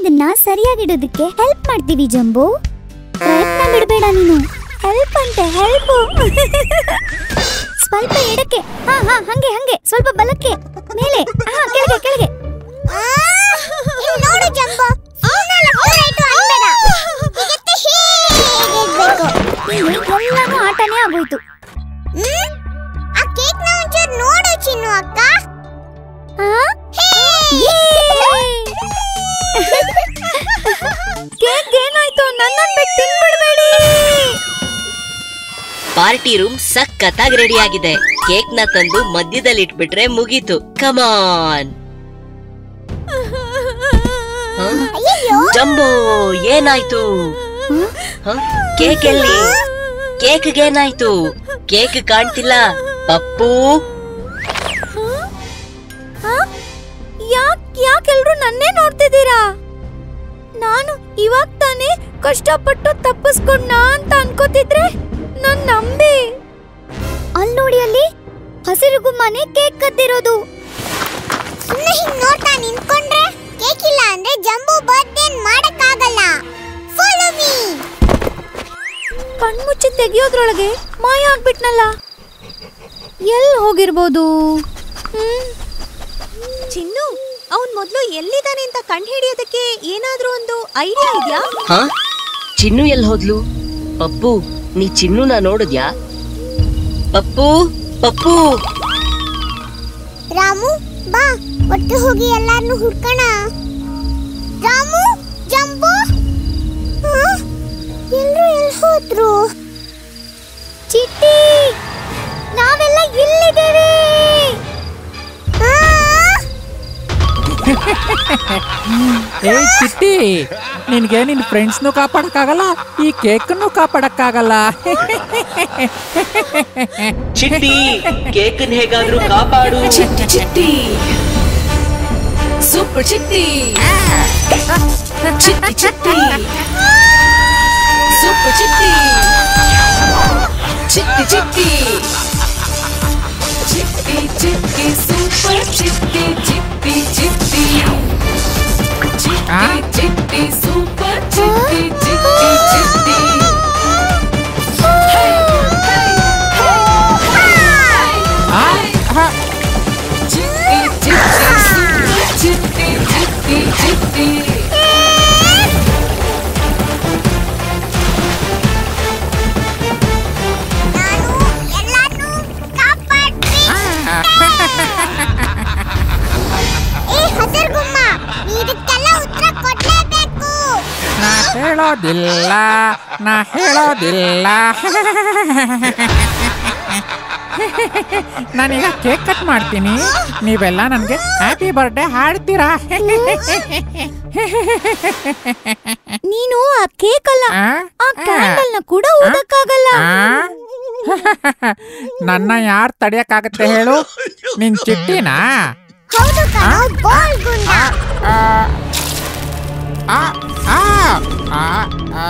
ಇದನ್ನ ಸರಿಯಾಗಿಡೋದಕ್ಕೆ ಹೆಲ್ಪ್ ಮಾಡ್ತೀವಿ ಜಂಬು ಪ್ರಯತ್ನ ಬಿಡಬೇಡ ನೀನು ಹೆಲ್ಪ್ ಅಂತೆ ಹೆಲ್ಪ್ ಸ್ವಲ್ಪ ಎಡಕ್ಕೆ ಹಾ ಹಾ ಹಂಗೆ ಹಂಗೆ ಸ್ವಲ್ಪ ಬಲಕ್ಕೆ ಮೇಲೆ ಹಾ ಕೆಳಗೆ ಕೆಳಗೆ ನೋಡು ಜಂಬೋ ಇಲ್ಲಿ ಎಲ್ಲಾನು ಆಟನೇ ಆಗೋಯ್ತು ಆ ಕೇಕ್ ನ ಒಂಚೂರು ನೋಡು ಚಿನ್ನು ಅಕ್ಕ ಆ? ಕೇಕ್ ಏನಾಯ್ತು ನನ್ನನ್ ಬಿಟ್ಟು ತಿನ್ಬಿಡ್ಬೇಡಿ ಪಾರ್ಟಿ ರೂಮ್ ಸಖತ್ತಾಗಿ ರೆಡಿ ಆಗಿದೆ ಕೇಕ್ ನ ತಂದು ಮಧ್ಯದಲ್ಲಿ ಇಟ್ಬಿಟ್ರೆ ಮುಗೀತು ಕಮಾನ್ ಜಂಬೋ ಏನಾಯ್ತು ಹ? ಕೇಕ್ ಎಲ್ಲಿ ಕೇಕ್ ಏನಾಯ್ತು ಕೇಕ್ ಕಾಣ್ತಿಲ್ಲ ಪಪ್ಪು ಯಾಕ್ ಯಾಕೆಲ್ರು ನನ್ನೇ ನೋಡ್ತಿದ್ದೀರಾ ನಾನು ಇವಾಗ ತಾನೇ ಕಷ್ಟಪಟ್ಟು ತಪ್ಪಿಸ್ಕೊಂಡ ಅಂತ ಅನ್ಕೋತಿದ್ರೆ ನನ್ ನಂಬಿ ಅಲ್ಲಿ ನೋಡಿ ಅಲ್ಲಿ ಹಸಿರು ಗುಮ್ಮನೆ ಕೇಕ್ ಕದ್ದಿರೋದು ಸುಮ್ಮನೆ ಹಿಂಗ್ ನೋಡ್ತಾ ನಿಂತ್ಕೊಂಡ್ರೆ ಕೇಕ್ ಇಲ್ಲ ಅಂದ್ರೆ ಜಂಬೂ ಬರ್ತ್ಡೇ ಮಾಡಕ್ಕಾಗಲ್ಲ ಫಾಲೋ ಮೀ ಕಣ್ಮುಚ್ಚಿ ತೆಗಿಯೋದ್ರೊಳಗೆ ಮಾಯ ಆಗ್ಬಿಟ್ನಲ್ಲ ಎಲ್ಲಿ ಹೋಗಿರ್ಬೋದು ಹ್ಮ್ ಚಿನ್ನು ಅವನ್ ಮೊದ್ಲು ಎಲ್ಲಿದ್ದಾನೆ ಅಂತ ಕಂಡು ಹಿಡಿಯೋದಕ್ಕೆ ಏನಾದ್ರೂ ಒಂದು ಐಡಿಯಾ ಇದೆಯಾ ಹ ಚಿನ್ನು ಎಲ್ಲಿ ಹೋದ್ಲು ಪಪ್ಪು ನೀ ಚಿನ್ನುನ ನೋಡಿದ್ಯಾ ಪಪ್ಪು ಪಪ್ಪು ರಾಮು ಬಾ ಒಟ್ಟು ಹೋಗಿ ಎಲ್ಲಾರನ್ನು ಹುಡ್ಕೋಣ ರಾಮು ಜಂಬೂ ಎಲ್ರು ಎಲ್ಲಿ ಹೋದ್ರು ಚಿಟ್ಟಿ ನಾವೆಲ್ಲ ಇಲ್ಲಿದ್ದೇವೆ ಆ! ಏ ಚಿಟ್ಟಿ ನಿನ್ಗೆ ನಿನ್ ಫ್ರೆಂಡ್ಸ್ನು ಕಾಪಾಡಕ್ಕಾಗಲ್ಲ ಈ ಕೇಕನ್ನು ಕಾಪಾಡಕ್ಕಾಗಲ್ಲ ಚಿಟ್ಟಿ ಕೇಕನ್ ಹೇಗಾದ್ರೂ ಕಾಪಾಡು ಚಿಟ್ಟಿ ಚಿಟ್ಟಿ ಸೂಪರ್ ಚಿಟ್ಟಿ ಚಿಟ್ಟಿ ಚಿಟ್ಟಿ ಸೂಪರ್ ಚಿಟ್ಟಿ ಚಿಟ್ಟಿ ಚಿಟ್ಟಿ ಚಿಟ್ಟಿ ಚಿಟ್ಟಿ ಸೂಪರ್ ಚಿಟ್ಟಿ ಚಿಟ್ಟಿ ಚಿಟ್ಟಿ ಆ? ಚಿಟ್ಟಿ ಚಿಟ್ಟಿ ಸೂಪರ್ ಚಿಟ್ಟಿ ಚಿಟ್ಟಿ ಚಿಟ್ಟಿ ಹೇ, ಹೇ, ಹೇ, ಆ? ಆ? ಚಿಟ್ಟಿ ಚಿಟ್ಟಿ ಸೂಪರ್ ಚಿಟ್ಟಿ ಚಿಟ್ಟಿ ಚಿಟ್ಟಿ ನಾನು ಎಲ್ಲಾರ್ನೂ ಕಾಪಾಡ್ತೀನಿ ಏ ಹಸರ್ಗುಮ್ಮ ನೀ ಇದಕ್ಕೆಲ್ಲ ಉತ್ತರ ಕೊಡ್ಲೇಬೇಕು ನಾ ಹೇಳೋದಿಲ್ಲ ನಾ ಹೇಳೋದಿಲ್ಲ ನಾನೀಗ ಕೇಕ್ ಕಟ್ ಮಾಡ್ತೀನಿ ನೀವೆಲ್ಲ ನನಗೆ ಹ್ಯಾಪಿ ಬರ್ಡೇ ಹಾಡ್ತೀರಾ ನೀನು ಆ ಕೇಕ್ ಅಲ್ಲ ಆ? ಆ ಕ್ಯಾಂಡಲ್ ನ ಕೂಡ ಊದಕ್ಕಾಗಲ್ಲ ಆ? ನನ್ನ ಯಾರು ತಡಿಯಕ್ಕಾಗತ್ತೆ ಹೇಳು ನಿನ್ ಚಿಟ್ಟಿನಾ ಹೌದು ಕಣೋ ಗೋಲ್ ಗುಂಡ ಆ, ಆ, ಆ, ಆ, ಆ,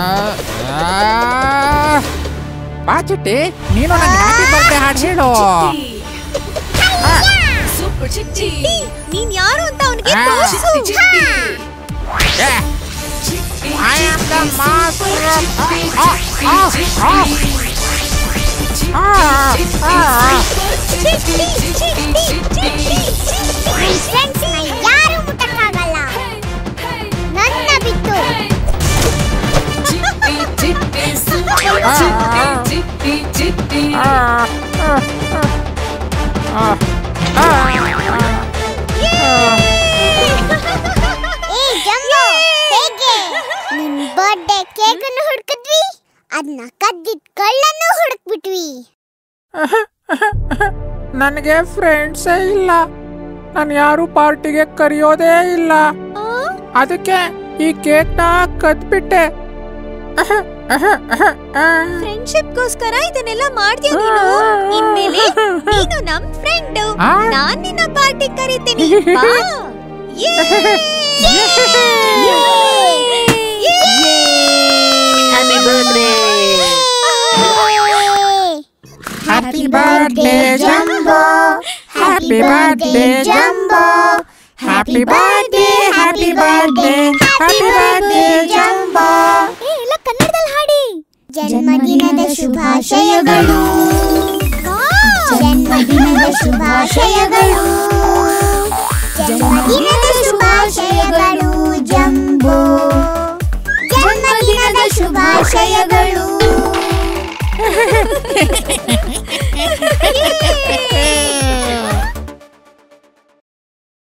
ಆ. ಬಾ ಚಿಟ್ಟಿ ನೀನು ನಂಗೆ ಹ್ಯಾಪಿ ಬರ್ಡೇ ಹಾಡು ಹೇಳು ಸೂಪರ್ ಚಿಟ್ಟಿ ನೀನ್ ಯಾರು ಅಂತ ಅವನಿಗೆ ಆ. ತೋರಿಸು ಚಿಟ್ಟಿ I am the master of... ಆ, ಆ, ಆ, ಆ, ಆ, ಆ. ನನ್ ಫ್ರೆಂಡ್ಸ್ ನ ಯಾರು ಮುಟ್ಟಕ್ಕಾಗಲ್ಲ ನನ್ನ ಬಿಟ್ಟು ಚಿಟ್ಟಿ ಚಿಟ್ಟಿ ಸೂಪರ್ ಚಿಟ್ಟಿ ಚಿಟ್ಟಿ ಚಿಟ್ಟಿ ಆ, ಆ, ಆ, ಆ, ಏ ಜಂಬೋ ಹೇಗೆ ನಿನ್ ಬರ್ಡೇ ಕೇಕ್ ಅನ್ನು ಹುಡುಕಿದ್ವಿ ಅದನ್ನ ಕದ್ದಿದ್ ಕಳ್ಳನ್ನು ಹುಡುಕ್ಬಿಟ್ವಿ ನನಗೆ ಫ್ರೆಂಡ್ಸೇ ಇಲ್ಲ ನಾನು ಯಾರು ಪಾರ್ಟಿಗೆ ಕರೆಯೋದೇ ಇಲ್ಲ ಅದಕ್ಕೆ ಈ ಕೇಕ್ನ ಕದ್ಬಿಟ್ಟೆ ಫ್ರೆಂಡ್ಶಿಪ್ಗೋಸ್ಕರ ಇದನ್ನೆಲ್ಲ ಮಾಡ್ತೀಯ ನೀನು ಇನ್ಮೇಲೆ ನೀನು ನಮ್ ಫ್ರೆಂಡ್ ಆ? ನಾನ್ ನಿನ್ನ ಪಾರ್ಟಿ ಕರಿತೀನಿ ಬಾ. ಯೇ! Happy birthday happy birthday Jambo happy birthday Jambo happy birthday happy birthday happy birthday Jambo ಏ ಎಲ್ಲ ಕನ್ನಡದಲ್ಲಿ ಹಾಡಿ ಜನ್ಮದಿನದ ಶುಭಾಶಯಗಳು ಜನ್ಮದಿನದ ಶುಭಾಶಯಗಳು ಜನ್ಮದಿನದ ಶುಭಾಶಯಗಳು ಜಂಬೋ ಜನ್ಮದಿನದ ಶುಭಾಶಯಗಳು